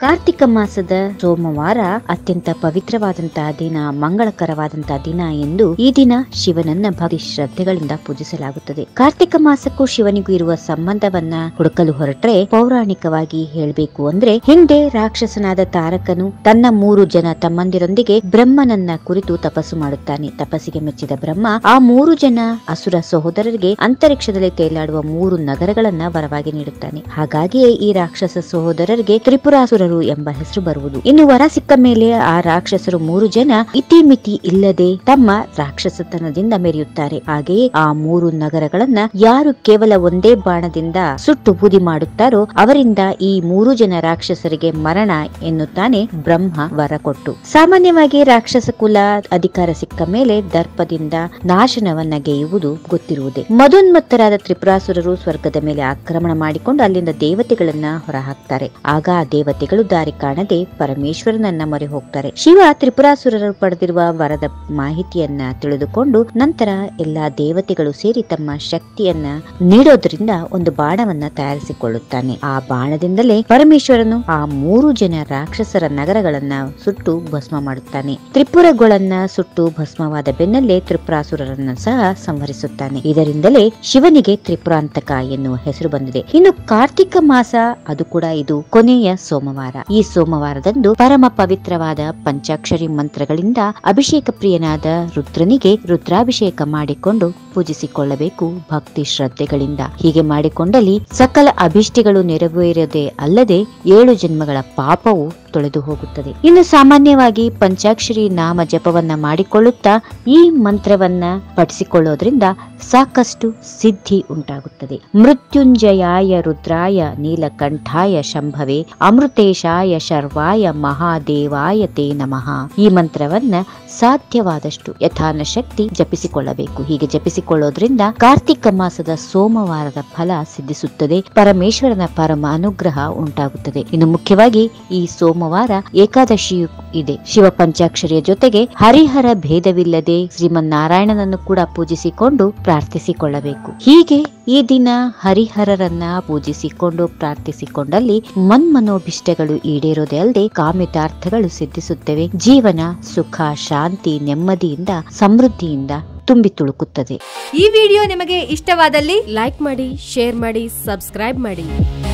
ಕಾರ್ತಿಕ ಮಾಸದ ಸೋಮವಾರ ಅತ್ಯಂತ ಪವಿತ್ರವಾದಂತಹ ದಿನ ಮಂಗಳಕರವಾದಂತಹ ದಿನ ಎಂದು ಈ ದಿನ ಶಿವನನ್ನ ಭಕ್ತಿ ಶ್ರದ್ಧೆಗಳಿಂದ ಪೂಜಿಸಲಾಗುತ್ತದೆ ಕಾರ್ತಿಕ ಮಾಸಕ್ಕೂ ಶಿವನಿಗೂ ಇರುವ ಸಂಬಂಧವನ್ನ ಹುಡುಕಲು ಹೊರಟ್ರೆ ಪೌರಾಣಿಕವಾಗಿ ಹೇಳಬೇಕು ಅಂದ್ರೆ ಹಿಂದೆ ರಾಕ್ಷಸನಾದ ತಾರಕನು ತನ್ನ ಮೂರು ಜನ ತಮ್ಮಂದಿರೊಂದಿಗೆ ಬ್ರಹ್ಮನನ್ನ ಕುರಿತು ತಪಸ್ಸು ಮಾಡುತ್ತಾನೆ ತಪಸ್ಸಿಗೆ ಮೆಚ್ಚಿದ ಬ್ರಹ್ಮ ಆ ಮೂರು ಜನ ಅಸುರ ಸಹೋದರರಿಗೆ ಅಂತರಿಕ್ಷದಲ್ಲಿ ತೇಲಾಡುವ ಮೂರು ನಗರಗಳನ್ನ ವರವಾಗಿ ನೀಡುತ್ತಾನೆ ಹಾಗಾಗಿಯೇ ಈ ರಾಕ್ಷಸ ಸಹೋದರರಿಗೆ ತ್ರಿಪುರಾಸುರರು ಎಂಬ ಹೆಸರು ಬರುವುದು ಇನ್ನು ವರ ಸಿಕ್ಕ ಮೇಲೆ ಆ ರಾಕ್ಷಸರು ಮೂರು ಜನ ಇತಿಮಿತಿ ಇಲ್ಲದೆ ತಮ್ಮ ರಾಕ್ಷಸತನದಿಂದ ಮೆರೆಯುತ್ತಾರೆ ಹಾಗೆಯೇ ಆ ಮೂರು ನಗರಗಳನ್ನ ಯಾರು ಕೇವಲ ಒಂದೇ ಬಾಣದಿಂದ ಸುಟ್ಟು ಬೂದಿ ಮಾಡುತ್ತಾರೋ ಅವರಿಂದ ಈ ಮೂರು ಜನ ರಾಕ್ಷಸರಿಗೆ ಮರಣ ಎನ್ನುತ್ತಾನೆ ಬ್ರಹ್ಮ ವರ ಕೊಟ್ಟು ಸಾಮಾನ್ಯವಾಗಿ ರಾಕ್ಷಸ ಕುಲ ಅಧಿಕಾರ ಸಿಕ್ಕ ಮೇಲೆ ದರ್ಪದಿಂದ ನಾಶನವನ್ನ ಗೆಯುವುದು ಗೊತ್ತಿರುವುದೇ ಮದೋನ್ಮತ್ತರಾದ ತ್ರಿಪುರಾಸುರರು ಸ್ವರ್ಗದ ಮೇಲೆ ಆಕ್ರಮಣ ಮಾಡಿಕೊಂಡು ಅಲ್ಲಿಂದ ದೇವತೆಗಳನ್ನ ಹೊರಹಾಕ್ತಾರೆ ಆಗ ಆ ದೇವತೆಗಳು ದಾರಿ ಕಾಣದೆ ಪರಮೇಶ್ವರನನ್ನ ಮೊರೆ ಹೋಗ್ತಾರೆ ಶಿವ ತ್ರಿಪುರಾಸುರರು ಪಡೆದಿರುವ ವರದ ಮಾಹಿತಿಯನ್ನ ತಿಳಿದುಕೊಂಡು ನಂತರ ಎಲ್ಲಾ ದೇವತೆಗಳು ಸೇರಿ ತಮ್ಮ ಶಕ್ತಿಯನ್ನ ನೀಡೋದ್ರಿಂದ ಒಂದು ಬಾಣವನ್ನ ತಯಾರಿಸಿಕೊಳ್ಳುತ್ತಾನೆ ಆ ಬಾಣದಿಂದಲೇ ಪರಮೇಶ್ವರನು ಆ ಮೂರು ಜನ ರಾಕ್ಷಸರ ನಗರಗಳನ್ನ ಸುಟ್ಟು ಭಸ್ಮ ಮಾಡುತ್ತಾನೆ ತ್ರಿಪುರಗಳನ್ನ ಸುಟ್ಟು ಭಸ್ಮವಾದ ಬೆನ್ನಲ್ಲೇ ತ್ರಿಪುರಾಸುರರನ್ನ ಸಹ ಸಂಹರಿಸುತ್ತಾನೆ ಇದರಿಂದಲೇ ಶಿವನಿಗೆ ತ್ರಿಪುರಾಂತಕ ಎನ್ನುವ ಹೆಸರು ಬಂದಿದೆ ಇನ್ನು ಕಾರ್ತಿಕ ಮಾಸ ಅದು ಕೂಡ ಇದು ಕೊನೆಯ ಸೋಮವಾರ ಈ ಸೋಮವಾರದಂದು ಪರಮ ಪವಿತ್ರವಾದ ಪಂಚಾಕ್ಷರಿ ಮಂತ್ರಗಳಿಂದ ಅಭಿಷೇಕ ಪ್ರಿಯನಾದ ರುದ್ರನಿಗೆ ರುದ್ರಾಭಿಷೇಕ ಮಾಡಿಕೊಂಡು ಪೂಜಿಸಿಕೊಳ್ಳಬೇಕು ಭಕ್ತಿ ಶ್ರದ್ಧೆಗಳಿಂದ ಹೀಗೆ ಮಾಡಿಕೊಂಡಲ್ಲಿ ಸಕಲ ಅಭಿಷ್ಟಿಗಳು ನೆರವೇರದೆ ಅಲ್ಲದೆ ಏಳು ಜನ್ಮಗಳ ಪಾಪವು ತೊಳೆದು ಹೋಗುತ್ತದೆ ಇನ್ನು ಸಾಮಾನ್ಯವಾಗಿ ಪಂಚಾಕ್ಷರಿ ನಾಮ ಜಪವನ್ನ ಮಾಡಿಕೊಳ್ಳುತ್ತಾ ಈ ಮಂತ್ರವನ್ನ ಪಠಿಸಿಕೊಳ್ಳೋದ್ರಿಂದ ಸಾಕಷ್ಟು ಸಿದ್ಧಿ ಉಂಟಾಗುತ್ತದೆ ಮೃತ್ಯುಂಜಯಾಯ ರುದ್ರಾಯ ನೀಲಕಂಠಾಯ ಶಂಭವೆ ಅಮೃತೇಶಾಯ ಶರ್ವಾಯ ಮಹಾದೇವಾಯ ತೇ ನಮಃ ಈ ಮಂತ್ರವನ್ನ ಸಾಧ್ಯವಾದಷ್ಟು ಯಥಾನ ಶಕ್ತಿ ಜಪಿಸಿಕೊಳ್ಳಬೇಕು ಹೀಗೆ ಜಪಿಸಿಕೊಳ್ಳೋದ್ರಿಂದ ಕಾರ್ತಿಕ ಮಾಸದ ಸೋಮವಾರದ ಫಲ ಸಿದ್ಧಿಸುತ್ತದೆ ಪರಮೇಶ್ವರನ ಪರಮ ಅನುಗ್ರಹ ಉಂಟಾಗುತ್ತದೆ ಇನ್ನು ಮುಖ್ಯವಾಗಿ ಈ ಸೋಮವಾರ ಏಕಾದಶಿಯು ಇದೆ ಶಿವ ಪಂಚಾಕ್ಷರಿಯ ಜೊತೆಗೆ ಹರಿಹರ ಭೇದವಿಲ್ಲದೆ ಶ್ರೀಮನ್ನಾರಾಯಣನನ್ನು ಕೂಡ ಪೂಜಿಸಿಕೊಂಡು ಪ್ರಾರ್ಥಿಸಿಕೊಳ್ಳಬೇಕು ಹೀಗೆ ಈ ದಿನ ಹರಿಹರರನ್ನ ಪೂಜಿಸಿಕೊಂಡು ಪ್ರಾರ್ಥಿಸಿಕೊಂಡಲ್ಲಿ ಮನ್ಮನೋಭಿಷ್ಟಗಳು ಈಡೇರೋದೇ ಅಲ್ಲದೆ ಕಾಮಿತಾರ್ಥಗಳು ಸಿದ್ಧಿಸುತ್ತವೆ ಜೀವನ ಸುಖ ಶಾಂತಿ ನೆಮ್ಮದಿಯಿಂದ ಸಮೃದ್ಧಿಯಿಂದ ತುಂಬಿ ತುಳುಕುತ್ತದೆ ಈ ವಿಡಿಯೋ ನಿಮಗೆ ಇಷ್ಟವಾದಲ್ಲಿ ಲೈಕ್ ಮಾಡಿ ಶೇರ್ ಮಾಡಿ ಸಬ್ಸ್ಕ್ರೈಬ್ ಮಾಡಿ